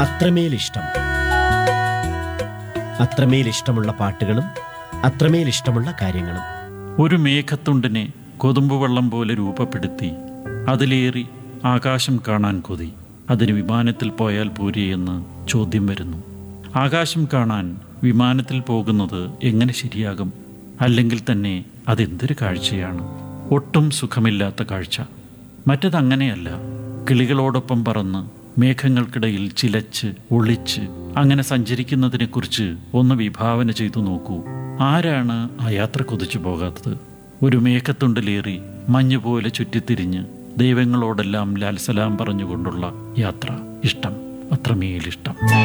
അത്രമേൽ ഇഷ്ടം അത്രമേൽ ഇഷ്ടമുള്ള പാട്ടുകളും അത്രമേൽ ഇഷ്ടമുള്ള കാര്യങ്ങളും ഒരു മേഘത്തുണ്ടിനെ കൊതുമ്പുവെള്ളം പോലെ രൂപപ്പെടുത്തി അതിലേറി ആകാശം കാണാൻ കൊതി അതിന് വിമാനത്തിൽ പോയാൽ പോരെയെന്ന് ചോദ്യം വരുന്നു ആകാശം കാണാൻ വിമാനത്തിൽ പോകുന്നത് എങ്ങനെ ശരിയാകും അല്ലെങ്കിൽ തന്നെ അതെന്തൊരു കാഴ്ചയാണ് ഒട്ടും സുഖമില്ലാത്ത കാഴ്ച മറ്റതങ്ങനെയല്ല കിളികളോടൊപ്പം പറന്ന് മേഘങ്ങൾക്കിടയിൽ ചിലച്ച് ഒളിച്ച് അങ്ങനെ സഞ്ചരിക്കുന്നതിനെക്കുറിച്ച് ഒന്ന് വിഭാവന ചെയ്തു നോക്കൂ ആരാണ് ആ യാത്ര കൊതിച്ചു പോകാത്തത് ഒരു മേഘത്തുണ്ടിലേറി മഞ്ഞുപോലെ ചുറ്റിത്തിരിഞ്ഞ് ദൈവങ്ങളോടെല്ലാം ലാൽസലാം പറഞ്ഞുകൊണ്ടുള്ള യാത്ര ഇഷ്ടം അത്രമേലിഷ്ടം